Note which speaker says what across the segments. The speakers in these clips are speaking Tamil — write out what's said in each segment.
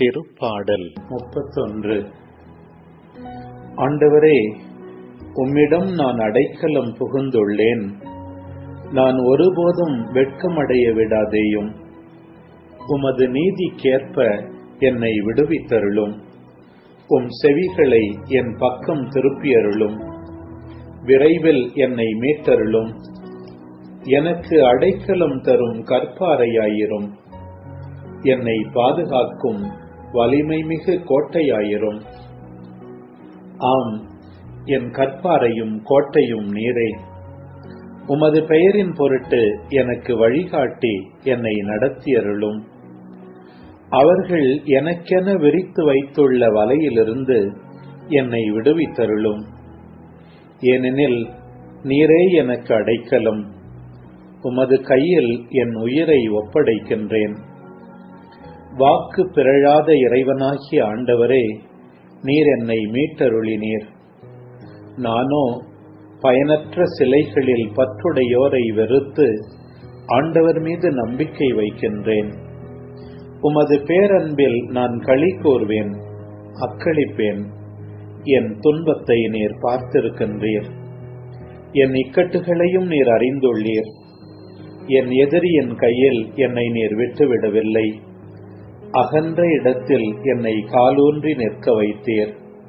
Speaker 1: திருப்பாடல் முப்பத்தொன்று ஆண்டவரே உம்மிடம் நான் அடைக்கலம் புகுந்துள்ளேன் நான் ஒருபோதும் வெட்கமடைய விடாதேயும் உமது நீதிக்கேற்ப என்னை விடுவித்தருளும் உம் செவிகளை என் பக்கம் திருப்பியருளும் விரைவில் என்னை மீட்டருளும் எனக்கு அடைக்கலம் தரும் கற்பாரையாயிரும் என்னை பாதுகாக்கும் வலிமை மிகு கோட்டையாயிரும் ஆம் என் கற்பாரையும் கோட்டையும் நீரே உமது பெயரின் பொருட்டு எனக்கு வழிகாட்டி என்னை நடத்தியருளும் அவர்கள் எனக்கென விரித்து வைத்துள்ள வலையிலிருந்து என்னை விடுவித்தருளும் ஏனெனில் நீரே எனக்கு அடைக்கலம் உமது கையில் என் உயிரை ஒப்படைக்கின்றேன் வாக்கு பிறழாத இறைவனாகிய ஆண்டவரே நீர் என்னை மீட்டருளினீர் நானோ பயனற்ற சிலைகளில் பற்றுடையோரை வெறுத்து ஆண்டவர் மீது நம்பிக்கை வைக்கின்றேன் உமது பேரன்பில் நான் களி கூர்வேன் அக்களிப்பேன் என் துன்பத்தை நீர் பார்த்திருக்கின்றீர் என் இக்கட்டுகளையும் நீர் அறிந்துள்ளீர் என் எதிரியின் கையில் என்னை நீர் விட்டுவிடவில்லை அகன்ற இடத்தில் என்னை காலூன்றி நிற்க வைத்தீர்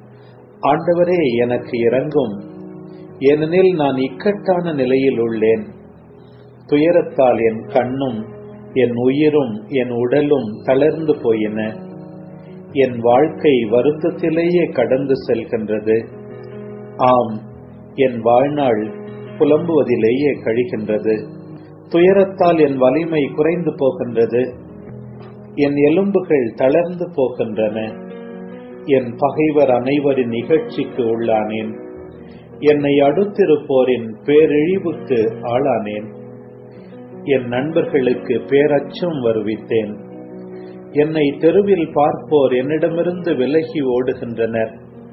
Speaker 1: ஆண்டவரே எனக்கு இறங்கும் ஏனெனில் நான் இக்கட்டான நிலையில் உள்ளேன் துயரத்தால் என் கண்ணும் என் உயிரும் என் உடலும் தளர்ந்து போயின என் வாழ்க்கை வருத்தத்திலேயே கடந்து செல்கின்றது ஆம் என் வாழ்நாள் புலம்புவதிலேயே கழிகின்றது துயரத்தால் என் வலிமை குறைந்து போகின்றது என் எலும்புகள் தளர்ந்து போகின்றன என் பகைவர் அனைவரின் நிகழ்ச்சிக்கு உள்ளானேன் என்னை அடுத்திருப்போரின் பேரிழிவுக்கு ஆளானேன் என் நண்பர்களுக்கு பேரச்சம் வருவித்தேன் என்னை தெருவில் பார்ப்போர் என்னிடமிருந்து விலகி ஓடுகின்றனர்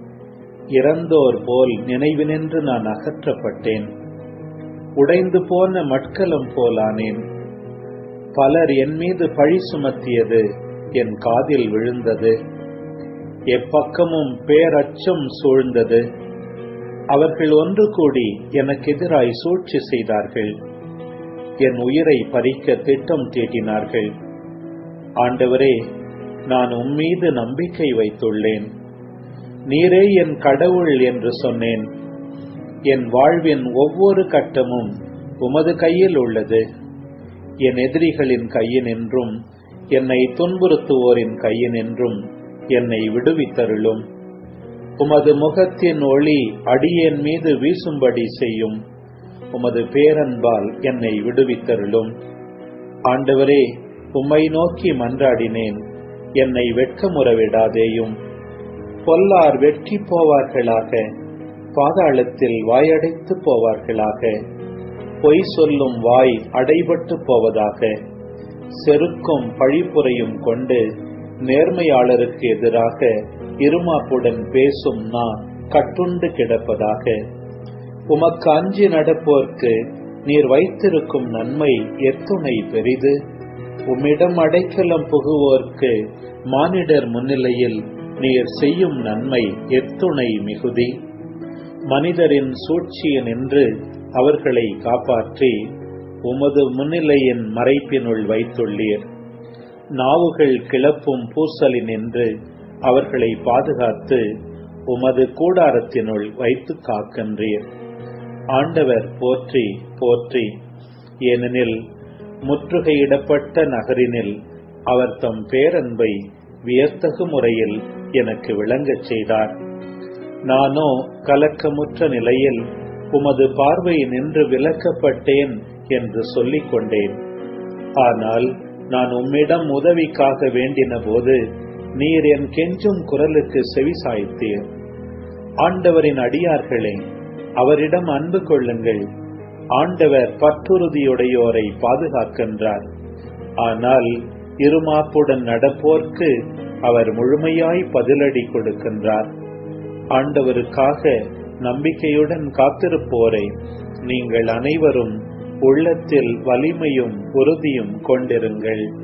Speaker 1: இறந்தோர் போல் நினைவினின்று நான் அகற்றப்பட்டேன் உடைந்து போன மட்கலம் போலானேன் பலர் என் மீது பழி சுமத்தியது என் காதில் விழுந்தது எப்பக்கமும் பேரச்சம் சூழ்ந்தது அவர்கள் ஒன்று கூடி எனக்கு எதிராய் சூழ்ச்சி செய்தார்கள் என் உயிரை பறிக்க திட்டம் தீட்டினார்கள் ஆண்டவரே நான் உம்மீது நம்பிக்கை வைத்துள்ளேன் நீரே என் கடவுள் என்று சொன்னேன் என் வாழ்வின் ஒவ்வொரு கட்டமும் உமது கையில் உள்ளது என் எதிரிகளின் கையினின்றும் என்னை துன்புறுத்துவோரின் கையினின்றும் என்னை விடுவித்தருளும் உமது முகத்தின் ஒளி அடியேன் மீது வீசும்படி செய்யும் உமது பேரன்பால் என்னை விடுவித்தருளும் ஆண்டவரே உம்மை நோக்கி மன்றாடினேன் என்னை வெட்கமுறவிடாதேயும் பொல்லார் வெற்றி போவார்களாக பாதாளத்தில் வாயடைத்து போவார்களாக பொய் சொல்லும் வாய் அடைபட்டு போவதாக செருக்கும் பழிப்புரையும் கொண்டு நேர்மையாளருக்கு எதிராக இருமாப்புடன் பேசும் நான் கட்டுண்டு கிடப்பதாக உமக்கு அஞ்சி நடப்போர்க்கு நீர் வைத்திருக்கும் நன்மை எத்துணை பெரிது உம்மிடம் அடைக்கலம் புகுவோர்க்கு மானிடர் முன்னிலையில் நீர் செய்யும் நன்மை எத்துணை மிகுதி மனிதரின் சூழ்ச்சியினின்று அவர்களை காப்பாற்றி உமது முன்னிலையின் மறைப்பினுள் வைத்துள்ளீர் நாவுகள் கிளப்பும் பூசலினின்று அவர்களை பாதுகாத்து உமது கூடாரத்தினுள் வைத்து காக்கின்றீர் ஆண்டவர் போற்றி போற்றி ஏனெனில் முற்றுகையிடப்பட்ட நகரினில் அவர் தம் பேரன்பை வியத்தகு முறையில் எனக்கு விளங்கச் செய்தார் நானோ கலக்கமுற்ற நிலையில் உமது பார்வை நின்று விலக்கப்பட்டேன் என்று சொல்லிக் கொண்டேன் ஆனால் நான் உம்மிடம் உதவிக்காக வேண்டின போது நீர் என் கெஞ்சும் குரலுக்கு செவி சாய்த்தீர் ஆண்டவரின் அடியார்களே அவரிடம் அன்பு கொள்ளுங்கள் ஆண்டவர் பற்றுறுதியுடையோரை பாதுகாக்கின்றார் ஆனால் இருமாப்புடன் நடப்போர்க்கு அவர் முழுமையாய் பதிலடி கொடுக்கின்றார் ஆண்டவருக்காக நம்பிக்கையுடன் காத்திருப்போரை நீங்கள் அனைவரும் உள்ளத்தில் வலிமையும் உறுதியும் கொண்டிருங்கள்